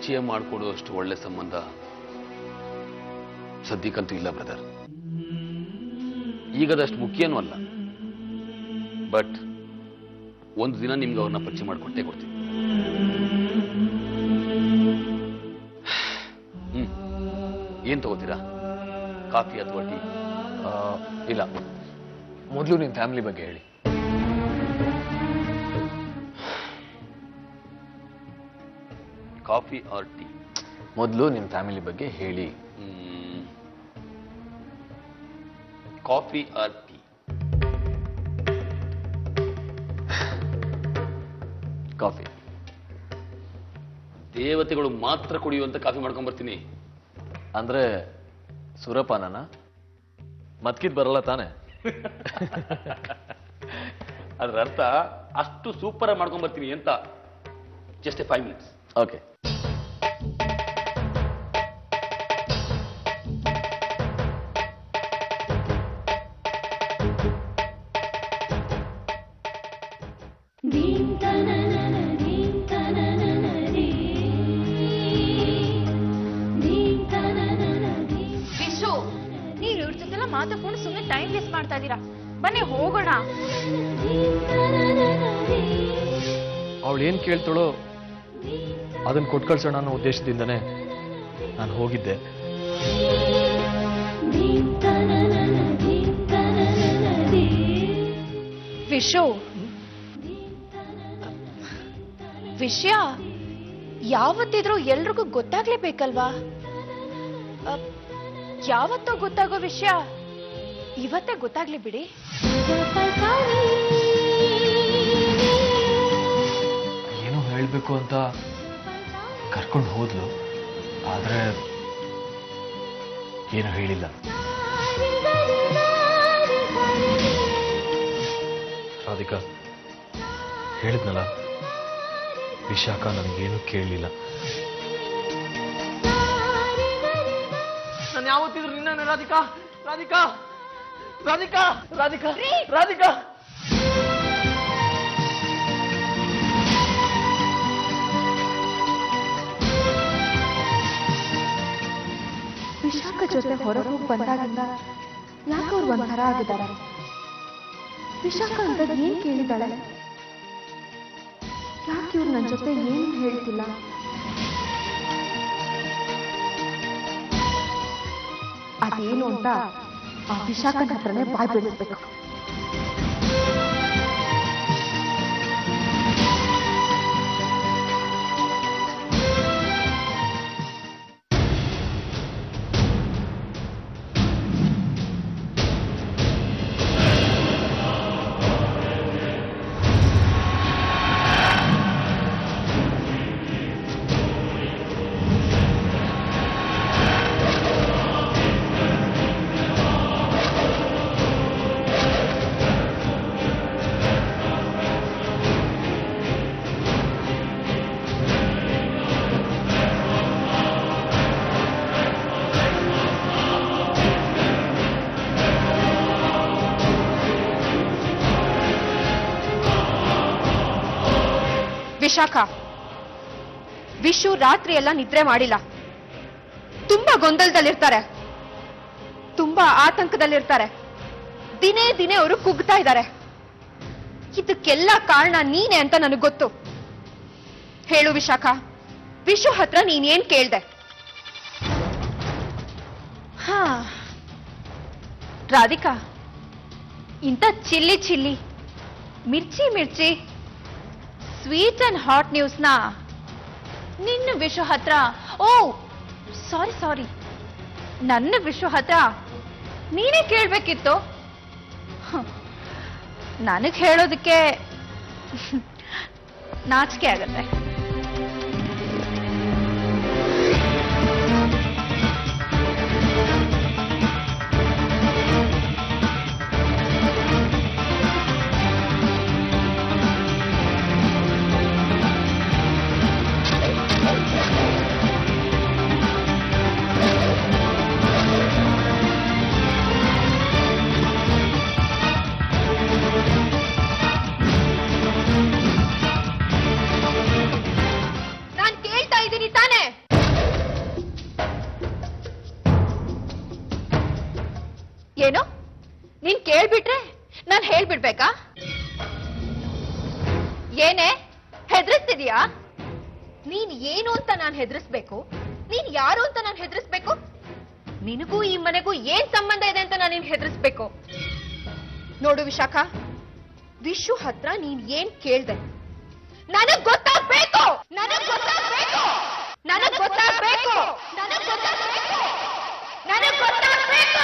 ಪರಿಚಯ ಮಾಡಿಕೊಡುವಷ್ಟು ಒಳ್ಳೆ ಸಂಬಂಧ ಸದ್ಯಕ್ಕಂತೂ ಇಲ್ಲ ಬ್ರದರ್ ಈಗದಷ್ಟು ಮುಖ್ಯನೂ ಅಲ್ಲ ಬಟ್ ಒಂದು ದಿನ ನಿಮ್ಗೆ ಅವ್ರನ್ನ ಪರಿಚಯ ಮಾಡಿಕೊಟ್ಟೇ ಕೊಡ್ತೀನಿ ಹ್ಮ್ ಏನ್ ತಗೋತೀರಾ ಕಾಫಿ ಅಥವಾ ಟೀ ಆ, ಇಲ್ಲ ಮೊದಲು ನಿಮ್ಮ ಫ್ಯಾಮಿಲಿ ಬಗ್ಗೆ ಹೇಳಿ ಕಾಫಿ ಆರ್ ಟೀ ಮೊದಲು ನಿಮ್ಮ ಫ್ಯಾಮಿಲಿ ಬಗ್ಗೆ ಹೇಳಿ ಕಾಫಿ ಆರ್ ಟೀ ಕಾಫಿ ದೇವತೆಗಳು ಮಾತ್ರ ಕುಡಿಯುವಂತ ಕಾಫಿ ಮಾಡ್ಕೊಂಡ್ ಬರ್ತೀನಿ ಅಂದ್ರೆ ಸುರಪಾನನ ಮತ್ಕಿದ್ ಬರಲ್ಲ ತಾನೆ ಅದ್ರ ಅರ್ಥ ಅಷ್ಟು ಸೂಪರ್ ಆಗಿ ಮಾಡ್ಕೊಂಡ್ ಬರ್ತೀನಿ ಅಂತ just a five minutes okay Vishu ನೀವು ಇವ್ರ ಜೊತೆಲ್ಲ ಮಾತಾಡ್ಕೊಂಡು ಸುಮ್ಮನೆ ಟೈಮ್ ವೇಸ್ಟ್ ಮಾಡ್ತಾ ಇದ್ದೀರಾ ಬನ್ನಿ ಹೋಗೋಣ ಅವಳು ಏನು ಕೇಳ್ತಾಳೋ ಅದನ್ನ ಕೊಟ್ಟು ಕಳ್ಸೋಣ ಅನ್ನೋ ಉದ್ದೇಶದಿಂದನೇ ನಾನು ಹೋಗಿದ್ದೆ ವಿಶು ವಿಷಯ ಯಾವತ್ತಿದ್ರೂ ಎಲ್ರಿಗೂ ಗೊತ್ತಾಗ್ಲೇಬೇಕಲ್ವಾ ಅಪ್, ಯಾವತ್ತೋ ಗೊತ್ತಾಗೋ ವಿಷಯ ಇವತ್ತೇ ಗೊತ್ತಾಗ್ಲಿ ಬಿಡಿ ಏನೋ ಹೇಳಬೇಕು ಅಂತ ಕರ್ಕೊಂಡು ಹೋದ್ಲು ಆದರೆ ಏನು ಹೇಳಿಲ್ಲ ರಾಧಿಕಾ ಹೇಳಿದ್ನಲ್ಲ ವಿಶಾಖ ನನಗೇನು ಕೇಳಲಿಲ್ಲ ನಾನು ಯಾವತ್ತಿದ್ರು ನಿನ್ನ ರಾಧಿಕಾ ರಾಧಿಕಾ ರಾಧಿಕಾ ರಾಧಿಕಾ ರಾಧಿಕಾ ವಿಶಾಖ ಜೊತೆ ಹೊರಗೆ ಹೋಗಿ ಬಂದಾಗಿಂದ ಯಾಕೆ ಅವ್ರು ಒಂಥರ ಆಗಿದ್ದಾರೆ ವಿಶಾಖ ಅಂತ ಏನ್ ಕೇಳಿದಾಳೆ ಯಾಕೆ ಇವ್ರು ನನ್ನ ಜೊತೆ ಏನು ಹೇಳ್ತಿಲ್ಲ ಅದೇನು ಅಂತ ಆ ವಿಶಾಖನ ಹತ್ರನೇ ಬಾಯ್ ಬಿಡಿಸ್ಬೇಕು ವಿಶಾಖ ವಿಶು ರಾತ್ರಿ ಎಲ್ಲ ನಿದ್ರೆ ಮಾಡಿಲ್ಲ ತುಂಬಾ ಗೊಂದಲದಲ್ಲಿರ್ತಾರೆ ತುಂಬಾ ಆತಂಕದಲ್ಲಿರ್ತಾರೆ ದಿನೇ ದಿನೇ ಅವರು ಕುಗ್ತಾ ಇದ್ದಾರೆ ಇದಕ್ಕೆಲ್ಲ ಕಾರಣ ನೀನೆ ಅಂತ ನನಗೆ ಗೊತ್ತು ಹೇಳು ವಿಶಾಖ ವಿಶು ಹತ್ರ ನೀನೇನ್ ಕೇಳ್ದೆ ಹಾ ರಾಧಿಕಾ ಇಂಥ chilli chilli mirchi mirchi sweet and hot ನ್ಯೂಸ್ನ ನಿನ್ನ ವಿಶ್ವ ಹತ್ರ ಓ ಸಾರಿ ಸಾರಿ ನನ್ನ ವಿಶ್ವ ಹತ್ರ ನೀನೇ ಕೇಳಬೇಕಿತ್ತು ನನಗೆ ಹೇಳೋದಕ್ಕೆ ನಾಚಿಕೆ ಆಗತ್ತೆ ಏನು ನೀನ್ ಕೇಳ್ಬಿಟ್ರೆ ನಾನ್ ಹೇಳ್ಬಿಡ್ಬೇಕಾ ಏನೇ ಹೆದರಿಸ್ತಿದ್ಯಾ ನೀನ್ ಏನು ಅಂತ ನಾನ್ ಹೆದರಿಸ್ಬೇಕು ನೀನ್ ಯಾರು ಅಂತ ನಾನ್ ಹೆದರಿಸ್ಬೇಕು ನಿನಗೂ ಈ ಮನೆಗೂ ಏನ್ ಸಂಬಂಧ ಇದೆ ಅಂತ ನಾನು ನಿನ್ ಹೆದರಿಸ್ಬೇಕು ನೋಡು ವಿಶಾಖ ವಿಶು ಹತ್ರ ನೀನ್ ಏನ್ ಕೇಳ್ದೆ ನನಗ್ ಗೊತ್ತಾಗ್ಬೇಕು ನನಗ್ ಗೊತ್ತಾಗ್ಬೇಕು ನನಗ್ ಗೊತ್ತಾಗ್ಬೇಕು ನನಗ್ ಗೊತ್ತಾಗ್ಬೇಕು ನನಗ್ ಗೊತ್ತಾಗ್ಬೇಕು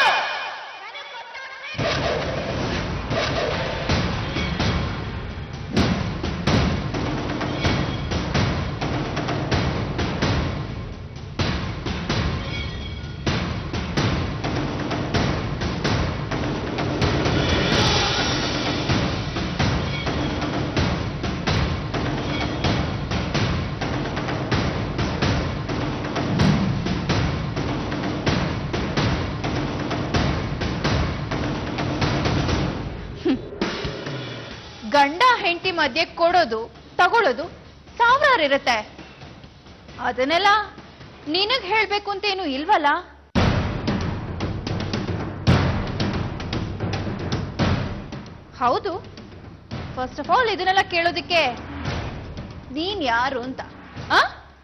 ಗಂಡ ಹೆಂಡತಿ ಮಧ್ಯೆ ಕೊಡೋದು ತಗೊಳ್ಳೋದು ಸಾವಿರಾರು ಇರುತ್ತೆ ಅದನ್ನೆಲ್ಲ ನಿನಗ್ ಹೇಳ್ಬೇಕು ಅಂತ ಏನು ಇಲ್ವಲ್ಲ ಹೌದು ಫಸ್ಟ್ ಆಫ್ ಆಲ್ ಇದನ್ನೆಲ್ಲ ಕೇಳೋದಿಕ್ಕೆ ನೀನ್ ಯಾರು ಅಂತ ಆ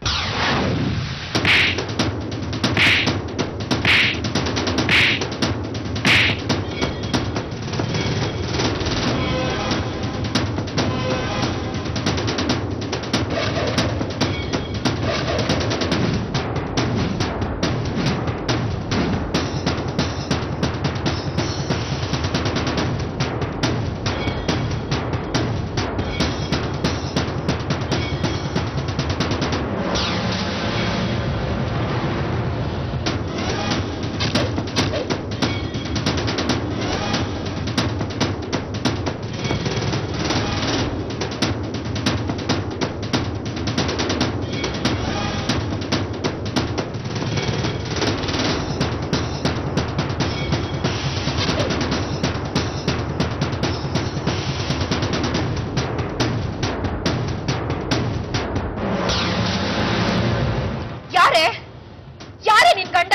ಯಾರೇ ಯಾರೇ ನಿನ್ ಗಂಡ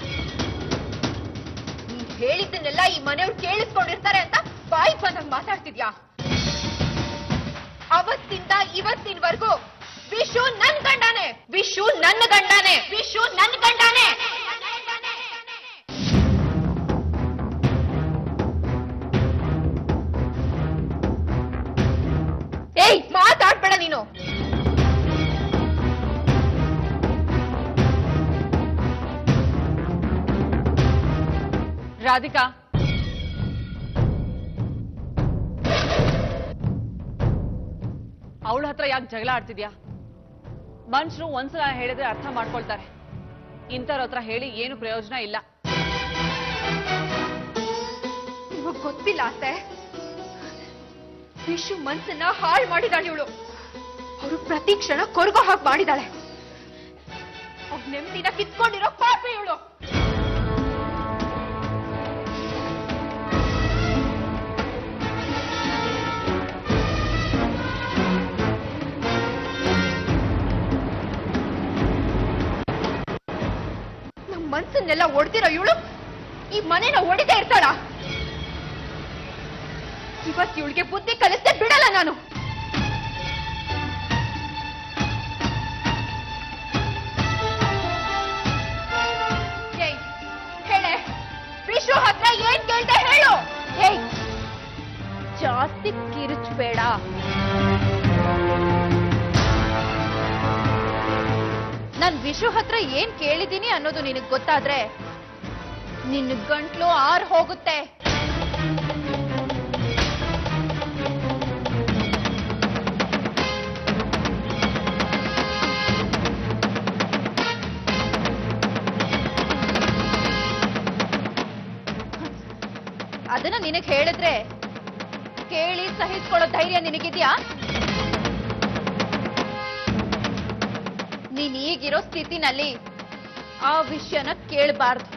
ನೀನ್ ಹೇಳಿದ್ದನ್ನೆಲ್ಲ ಈ ಮನೆಯವ್ರು ಕೇಳಿಸ್ಕೊಂಡಿರ್ತಾರೆ ಅಂತ ಬಾಯಿ ಬಂದಂಗ್ ಮಾತಾಡ್ತಿದ್ಯಾ ಅವತ್ತಿಂದ ಇವತ್ತಿನವರೆಗೂ ವಿಶು ನನ್ ಗಂಡನೇ ವಿಶು ನನ್ನ ಗಂಡನೇ ವಿಶು ನನ್ ಗಂಡನೇ ಏಯ್ ಮಾತಾಡ್ಬೇಡ ನೀನು ರಾಧಿಕಾ ಅವಳ ಹತ್ರ ಯಾಕೆ ಜಗಳ ಆಡ್ತಿದ್ಯಾ ಮನುಷ್ಯರು ಒಂದ್ಸಲ ಹೇಳಿದ್ರೆ ಅರ್ಥ ಮಾಡ್ಕೊಳ್ತಾರೆ ಇಂಥವ್ರ ಹತ್ರ ಹೇಳಿ ಏನು ಪ್ರಯೋಜನ ಇಲ್ಲ ನಿಮಗ್ ಗೊತ್ತಿಲ್ಲ ಅತ್ತೆ ವಿಶು ಮನ್ಸನ್ನ ಹಾಳು ಮಾಡಿದಾಳೆ ಇವಳು ಅವರು ಪ್ರತಿ ಕ್ಷಣ ಕೊರಗೋ ಹಾಗೆ ಮಾಡಿದಾಳೆ ಅವ್ರ ನೆಮ್ಮದಿನ ಕಿತ್ಕೊಂಡಿರೋ ಪಾಪಿ ಇವಳು ನಮ್ ಮನ್ಸನ್ನೆಲ್ಲ ಒಡ್ದಿರೋ ಇವಳು ಈ ಮನೆನ ಒಡಿದೇ ಇರ್ತಾಳ ಇವತ್ತು ಇವಳಿಗೆ ಬುದ್ಧಿ ಕಲಿಸ್ದೆ ಬಿಡಲ್ಲ ನಾನು ಏಯ್, ಹೇಳೆ ವಿಶ್ವ ಹತ್ರ ಏನ್ ಕೇಳ್ದೆ ಹೇಳು ಏಯ್ ಜಾಸ್ತಿ ಕಿರುಚ್ಬೇಡ ನಾನ್ ವಿಶು ಹತ್ರ ಏನ್ ಕೇಳಿದೀನಿ ಅನ್ನೋದು ನಿನಗ್ ಗೊತ್ತಾದ್ರೆ ನಿನ್ನ ಗಂಟ್ಲು ಆರ್ ಹೋಗುತ್ತೆ ಅದನ್ನ ನಿನಗ್ ಹೇಳಿದ್ರೆ ಕೇಳಿ ಸಹಿಸ್ಕೊಳ್ಳೋ ಧೈರ್ಯ ನಿನಗಿದ್ಯಾ ನೀನ್ ಈಗಿರೋ ಸ್ಥಿತಿನಲ್ಲಿ ಆ ವಿಷಯನ ಕೇಳಬಾರ್ದು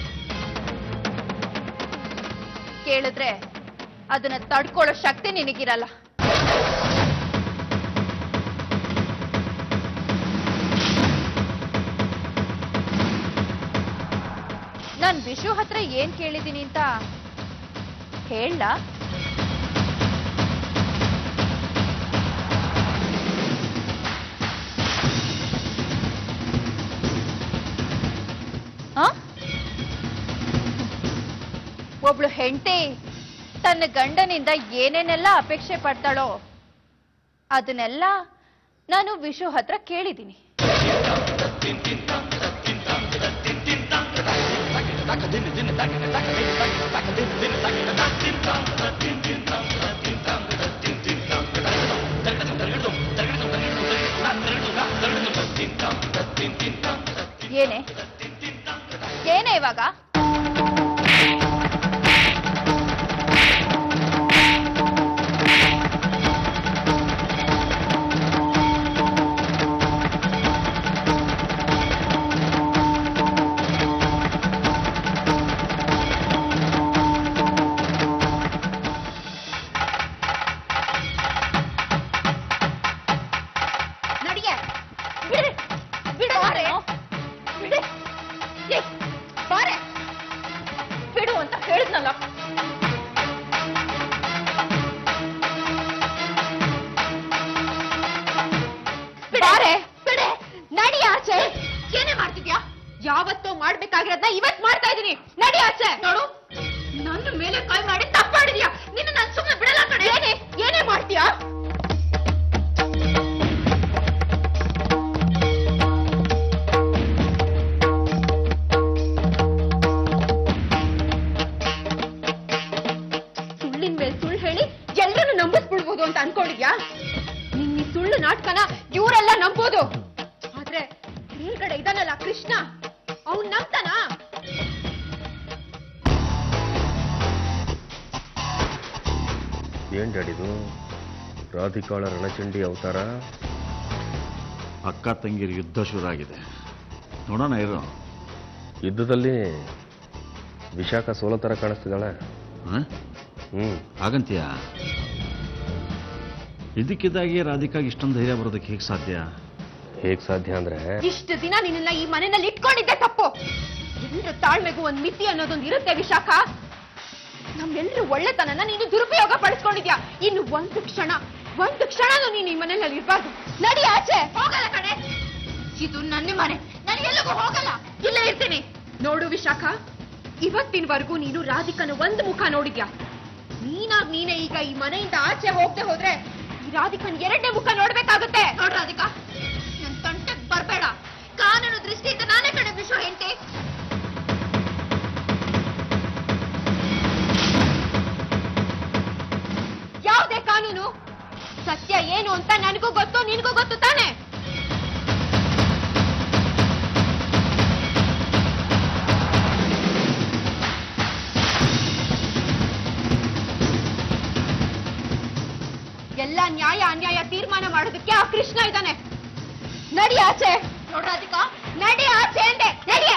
ಕೇಳಿದ್ರೆ ಅದನ್ನ ತಡ್ಕೊಳ್ಳೋ ಶಕ್ತಿ ನಿನಗಿರಲ್ಲ ನಾನ್ ವಿಶು ಹತ್ರ ಏನ್ ಕೇಳಿದೀನಿ ಅಂತ ಹೇಳ ಒಬ್ಳು ಹೆಂಡತಿ ತನ್ನ ಗಂಡನಿಂದ ಏನೇನೆಲ್ಲ ಅಪೇಕ್ಷೆ ಪಡ್ತಾಳೋ ಅದನ್ನೆಲ್ಲ ನಾನು ವಿಶು ಹತ್ರ ಕೇಳಿದ್ದೀನಿ ಏನೇ ಏನೇ ಇವಾಗ ನಡಿಗೆ ಬಿಡು ಬಿಡು ಬಾರೆ ಬಿಡು ಏ, ಬಾರೆ ಬಿಡು ಅಂತ ಹೇಳಿದ್ನಲ್ಲ ಬಾರೆ ಬಿಡೆ ನಡಿ ಆಚೆ ಏನೇ ಮಾಡ್ತಿದ್ಯಾ ಯಾವತ್ತೋ ಮಾಡ್ಬೇಕಾಗಿರೋದ್ನ ಇವತ್ ಮಾಡ್ತಾ ಇದೀನಿ ನಡಿ ಆಚೆ ನೋಡು ನನ್ನ ಮೇಲೆ ಕೈ ಮಾಡಿ ತಪ್ಪು ಮಾಡಿದ್ಯಾ ನಿನ್ನ ನಾನು ಸುಮ್ಮನೆ ಬಿಡಲ್ಲ ಕಣೆ ಏನೇ ಏನೇ ಮಾಡ್ತೀಯಾ ಸುಳ್ಳಿನ ಮೇಲೆ ಸುಳ್ಳು ಹೇಳಿ ಎಲ್ಲರನ್ನು ನಂಬಿಸ್ಬಿಡ್ಬೋದು ಅಂತ ಅನ್ಕೊಂಡಿದ್ಯಾ ನಿನ್ನ ಈ ಸುಳ್ಳು ನಾಟಕನ ಇವರೆಲ್ಲ ನಂಬೋದು ಆದ್ರೆ ಮೇಲ್ಗಡೆ ಇದಾನಲ್ಲ ಕೃಷ್ಣ ಅವ್ನ್ ನಂಬ್ತಾನ ಏನ್ ಡ್ಯಾಡಿದು ರಾಧಿಕಾಳ ರಣಚಂಡಿ ಅವತಾರ ಅಕ್ಕ ತಂಗಿರ ಯುದ್ಧ ಶುರುವಾಗಿದೆ ನೋಡೋಣ ಇರು ಯುದ್ಧದಲ್ಲಿ ವಿಶಾಖ ಸೋಲೋ ಥರ ಕಾಣಿಸ್ತಿದ್ದಾಳೆ ಹ? ಹ್ಮ್ ಹಾಗಂತೀಯ ಇದಕ್ಕಿದ್ದಾಗಿ ರಾಧಿಕಾಗಿ ಇಷ್ಟೊಂದು ಧೈರ್ಯ ಬರೋದಕ್ಕೆ ಹೇಗೆ ಸಾಧ್ಯ ಹೇಗ್ ಸಾಧ್ಯ ಅಂದ್ರೆ ಇಷ್ಟು ದಿನ ನಿನ್ನ ಈ ಮನೆಯಲ್ಲಿ ಇಟ್ಕೊಂಡಿದ್ದೆ ತಪ್ಪು ಎಲ್ಲರ ತಾಳ್ಮೆಗೂ ಒಂದ್ ಮಿತಿ ಅನ್ನೋದೊಂದು ಇರುತ್ತೆ ವಿಶಾಖ ನಮ್ಮೆಲ್ಲರೂ ಒಳ್ಳೆತನನ ನೀನು ದುರುಪಯೋಗ ಪಡಿಸ್ಕೊಂಡಿದ್ಯಾ ಇನ್ನು ಒಂದು ಕ್ಷಣ ಒಂದು ಕ್ಷಣನೂ ನೀನು ಈ ಮನೆಯಲ್ಲಿ ಇರಬಾರ್ದು ನಡಿ ಆಚೆ ಹೋಗಲ್ಲ ಕಣೆ ಇದು ನನ್ನ ಮನೆ ನಾನು ಎಲ್ಲಿಗೂ ಹೋಗಲ್ಲ ಇಲ್ಲೇ ಇರ್ತೀನಿ ನೋಡು ವಿಶಾಖ ಇವತ್ತಿನವರೆಗೂ ನೀನು ರಾಧಿಕನ ಒಂದು ಮುಖ ನೋಡಿದ್ಯಾ ನೀನಾಗ್ ನೀನೇ ಈಗ ಈ ಮನೆಯಿಂದ ಆಚೆ ಹೋಗದೆ ಹೋದ್ರೆ ಈ ರಾಧಿಕನ್ ಎರಡನೇ ಮುಖ ನೋಡ್ಬೇಕಾಗುತ್ತೆ ನೋಡ್ ರಾಧಿಕಾ ನನ್ ತಂಟಕ್ ಬರ್ಬೇಡ ಕಾನೂನು ದೃಷ್ಟಿಯಿಂದ ನಾನೇ ಕಡೆ ವಿಶ್ವ ಹೆಂಡತಿ ಯಾವ್ದೇ ಕಾನೂನು ಸತ್ಯ ಏನು ಅಂತ ನನಗೂ ಗೊತ್ತು ನಿನಗೂ ಗೊತ್ತು ತಾನೆ ಎಲ್ಲ ನ್ಯಾಯ ಅನ್ಯಾಯ ತೀರ್ಮಾನ ಮಾಡೋದಕ್ಕೆ ಆ ಕೃಷ್ಣ ಇದ್ದಾನೆ ನಡಿ ಆಚೆ ನೋಡ್ರಾಧಿಕ ನಡಿ ಆಚೆ ಅಂದೆ ನಡಿ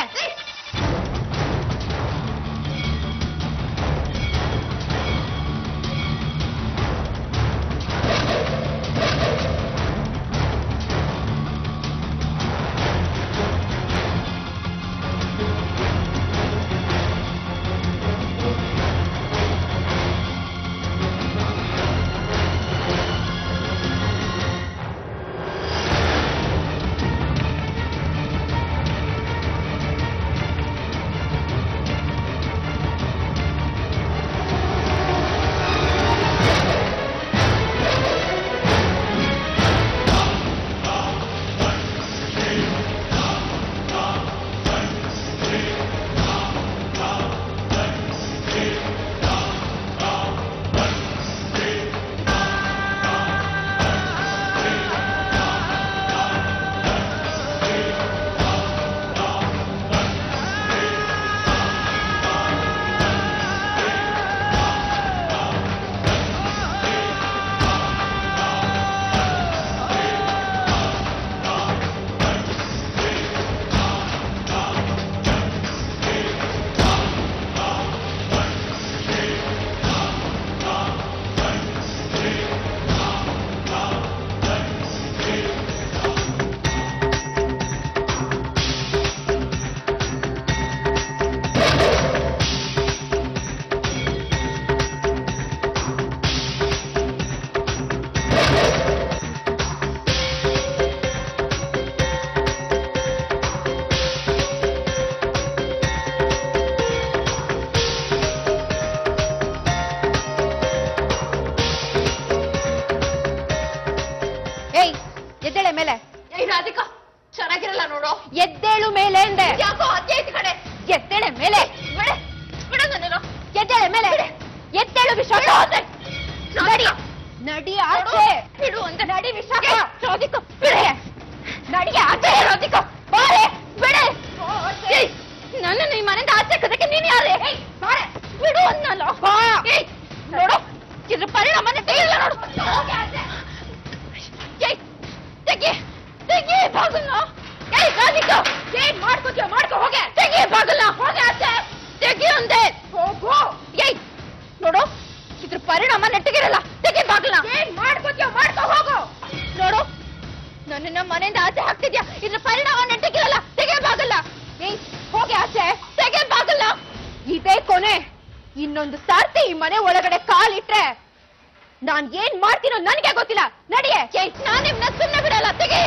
ಏ, ಬಿಡೆ ಬಿಡು ನನ್ನನ್ನು ಎದ್ದೇಳೆ ಮೇಲೆ ಎದ್ದೇಳು ವಿಶಾಖ ನಡಿ ನಡಿ ಆಚೆ ಬಿಡು ಅಂತ ನಡಿ ವಿಶಾಖ ರಾಧಿಕ ಬಿಡೆ ನಡಿ ಆಚೆ ರಾಧಿಕ ಬಾರೆ ಬಿಡೆ ಏಯ್, ನನ್ನನ್ನು ಈ ಮನೆಯಿಂದ ಆಚೆ ಕದಕ್ಕೆ ನೀನ್ ಯಾರೇ ಬಾರೆ ಬಿಡು ಅನ್ನಲ್ಲ ಏಯ್, ನೋಡು ಇದ್ರ ಪರಿಣಾಮನ ತೆಗಿಲ್ಲ ನೋಡು ಹೋಗಿ ಆಚೆ. ಏಯ್, ತೆಗಿ ತೆಗಿ ಬಾಗಲ್ನ ಏಯ್ ರಾಧಿಕಾ ಏನ್ ಮಾಡ್ಕೋತೀಯ ಮಾಡ್ಕೋ ಹೋಗೆ ತೆಗಿ ಬಾಗಲ್ನ ಹೋಗೆ ಆಚೆ ತೆಗಿ ಅಂದೆ ಹೋಗು ಏಯ್ ನೋಡು ಇದ್ರ ಪರಿಣಾಮ ನೆಟ್ಟಗಿರಲ್ಲ ತೆಗಿ ಬಾಗಲ್ನ ಏನ್ ಮಾಡ್ಕೋತೀಯ ಮಾಡ್ಕೋ ಹೋಗು ನೋಡು ನನ್ನನ್ನ ಮನೆಯಿಂದ ಆಚೆ ಹಾಕ್ತಿದ್ಯಾ ಇದ್ರ ಪರಿಣಾಮ ನೆಟ್ಟಗಿರಲ್ಲ ತೆಗೆ ಬಾಗಲ್ಲ ಏಯ್ ಹೋಗಿ ಆಚೆ ತೆಗೆ ಬಾಗಲ್ಲ ಇದೇ ಕೊನೆ ಇನ್ನೊಂದು ಸಾರ್ತಿ ಈ ಮನೆ ಒಳಗಡೆ ಕಾಲಿಟ್ರೆ ನಾನ್ ಏನ್ ಮಾಡ್ತೀನೋ ನನಗೆ ಗೊತ್ತಿಲ್ಲ ನಡಿಯೇ ಏಯ್, ನಾನ್ ನಿಮ್ನ ಸುಮ್ಮನೆ ಬಿಡಲ್ಲ ತೆಗಿ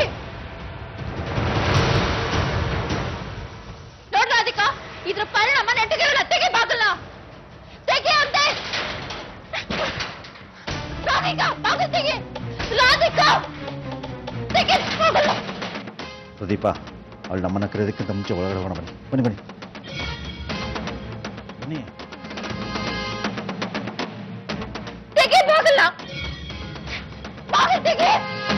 ನೋಡ್ ರಾಧಿಕಾ ಇದ್ರ ಪರಿಣಾಮ ನೆಟ್ಟಗಿರಲ್ಲ ತೆಗಿ ಬಾಗಲ್ಲ ತೆಗಿ ಅಂತೆ ರಾಧಿಕಾ ಬಾಗಲ್ ತೆಗಿ ರಾಧಿಕಾ ತೆಗಿ ಬಾಗಲ್ಲ ಪ್ರದೀಪ ಅವಳು ನಮ್ಮನ್ನ ಕರೆಯೋದಕ್ಕಿಂತ ಮುಂಚೆ ಒಳಗಡೆ ಹೋಗೋಣ ಬನ್ನಿ ಬನ್ನಿ ಬನ್ನಿ ಬನ್ನಿ ತೆಗಿ ಬಾಗಲ್ಲ ಬಾಗಲ್ ತೆಗಿ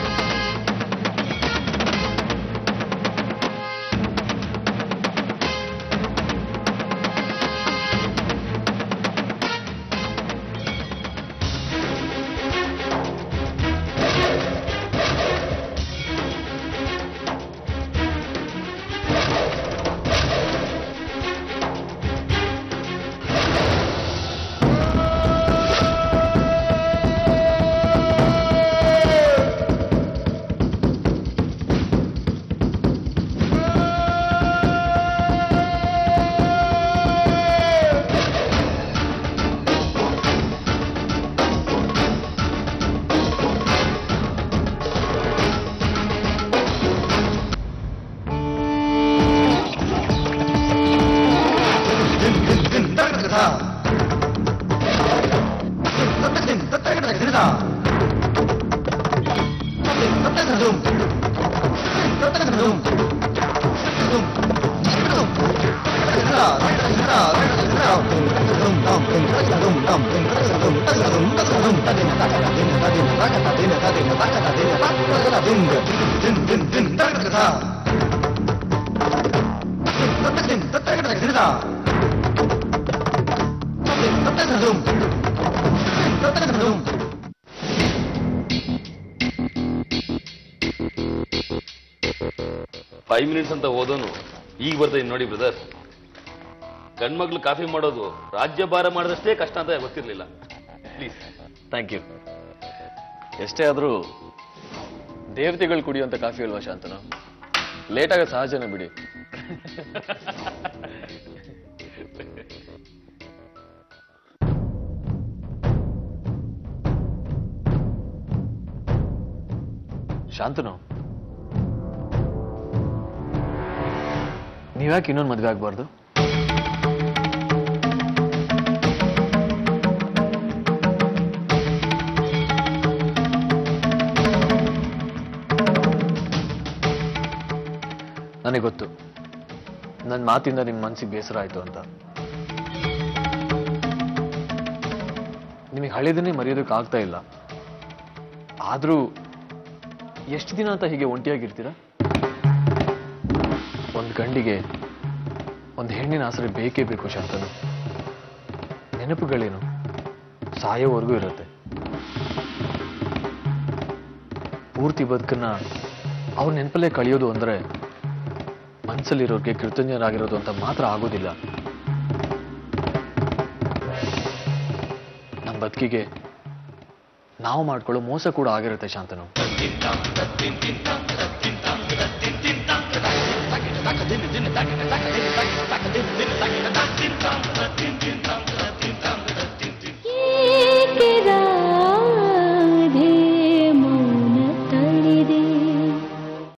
ಫೈವ್ ಮಿನಿಟ್ಸ್ ಅಂತ ಹೋದೋನು ಈಗ ಬರ್ತಾ ನೋಡಿ ಬ್ರದರ್ ಗಂಡ್ಮಕ್ಳು ಕಾಫಿ ಮಾಡೋದು ರಾಜ್ಯ ಭಾರ ಮಾಡಿದಷ್ಟೇ ಕಷ್ಟ ಅಂತ ಗೊತ್ತಿರ್ಲಿಲ್ಲ ಪ್ಲೀಸ್ ಥ್ಯಾಂಕ್ ಯು ಎಷ್ಟೇ ಆದರೂ ದೇವತೆಗಳು ಕುಡಿಯುವಂಥ ಕಾಫಿ ಅಲ್ವಾ ಶಾಂತನ ಲೇಟ್ ಆಗೋದು ಸಹಜನೇ ಬಿಡಿ ಶಾಂತನು ನೀವ್ಯಾಕೆ ಇನ್ನೊಂದು ಮದುವೆ ಆಗ್ಬಾರ್ದು ನನಗೆ ಗೊತ್ತು ನನ್ನ ಮಾತಿಂದ ನಿಮ್ಮ ಮನಸ್ಸಿಗೆ ಬೇಸರ ಆಯಿತು ಅಂತ ನಿಮಗೆ ಹಳೆದನ್ನೇ ಮರೆಯೋದಕ್ಕೆ ಆಗ್ತಾ ಇಲ್ಲ ಆದರೂ ಎಷ್ಟು ದಿನ ಅಂತ ಹೀಗೆ ಒಂಟಿಯಾಗಿರ್ತೀರ ಒಂದು ಗಂಡಿಗೆ ಒಂದು ಹೆಣ್ಣಿನ ಆಸರೆ ಬೇಕೇ ಬೇಕು ಶಾಂತನು ನೆನಪುಗಳೇನು ಸಾಯೋವರೆಗೂ ಇರುತ್ತೆ ಪೂರ್ತಿ ಬದುಕನ್ನ ಅವ್ರ ನೆನಪಲ್ಲೇ ಕಳೆಯೋದು ಅಂದ್ರೆ ಮನಸ್ಸಲ್ಲಿರೋರಿಗೆ ಕೃತಜ್ಞರಾಗಿರೋದು ಅಂತ ಮಾತ್ರ ಆಗೋದಿಲ್ಲ ನಮ್ಮ ಬದುಕಿಗೆ ನಾವು ಮಾಡ್ಕೊಳ್ಳೋ ಮೋಸ ಕೂಡ ಆಗಿರುತ್ತೆ ಶಾಂತನು